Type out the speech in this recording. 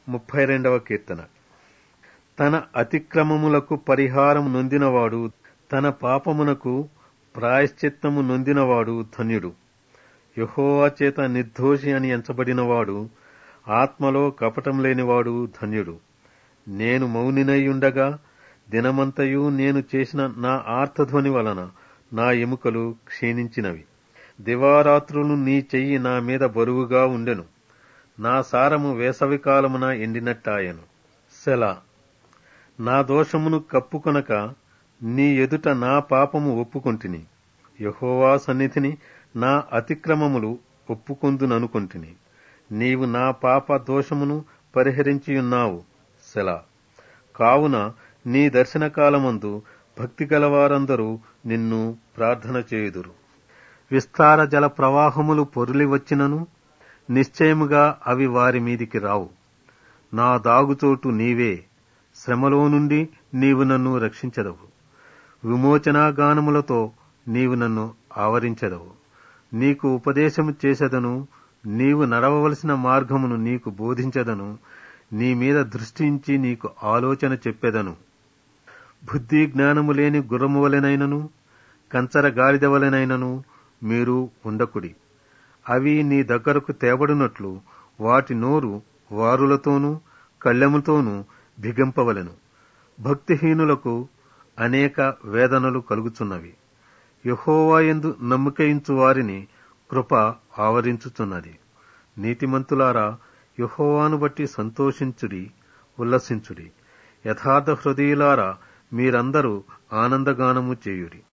ముప్పై రెండవ కీర్తన తన అతిక్రమములకు పరిహారం నొందినవాడు తన పాపమునకు ప్రాయశ్చిత్తము నొందినవాడు ధన్యుడు యహోవా చేత నిర్దోషి అని ఎంచబడినవాడు ఆత్మలో కపటం లేనివాడు ధన్యుడు నేను మౌనినయ్యుండగా దినమంతయు నేను చేసిన నా ఆర్తధ్వని వలన నా ఎముకలు క్షీణించినవి దివారాత్రులు నీ చెయ్యి నా మీద బరువుగా ఉండెను నా సారము వేసవికాలమున ఎండినట్టాయను సెలా నా దోషమును కప్పుకొనక నీ ఎదుట నా పాపము ఒప్పుకొంటిని యహోవా సన్నిధిని నా అతిక్రమములు ఒప్పుకొందుననుకొంటిని నీవు నా పాప దోషమును పరిహరించియున్నావు సెలా కావున నీ దర్శనకాలమందు భక్తి గలవారందరూ నిన్ను ప్రార్థన చేయుదురు విస్తార జల ప్రవాహములు పొరులి వచ్చినను నిశ్చయముగా అవి వారి మీదికి రావు నా దాగుచోటు నీవే శ్రమలో నుండి నీవు నన్ను రక్షించదవు విమోచనాగానములతో నీవు నన్ను ఆవరించదవు నీకు ఉపదేశము చేసెదను నీవు నడవవలసిన మార్గమును నీకు బోధించదను నీ మీద దృష్టించి నీకు ఆలోచన చెప్పెదను బుద్ధి జ్ఞానము లేని గుర్రము వలెనైనను కంచర గాడిద వలెనైనను మీరు ఉండకుడి అవి నీ దగ్గరకు తేబడినట్లు వాటి నోరు వారులతోనూ కళ్ళెముతోనూ బిగింపవలెను భక్తిహీనులకు అనేక వేదనలు కలుగుచున్నవి యహోవాయందు నమ్మకయించు వారిని కృప ఆవరించుచున్నది నీతిమంతులారా యహోవాను బట్టి సంతోషించుడి ఉల్లసించుడి యథార్థ హృదయులారా మీరందరూ ఆనందగానము చేయుడి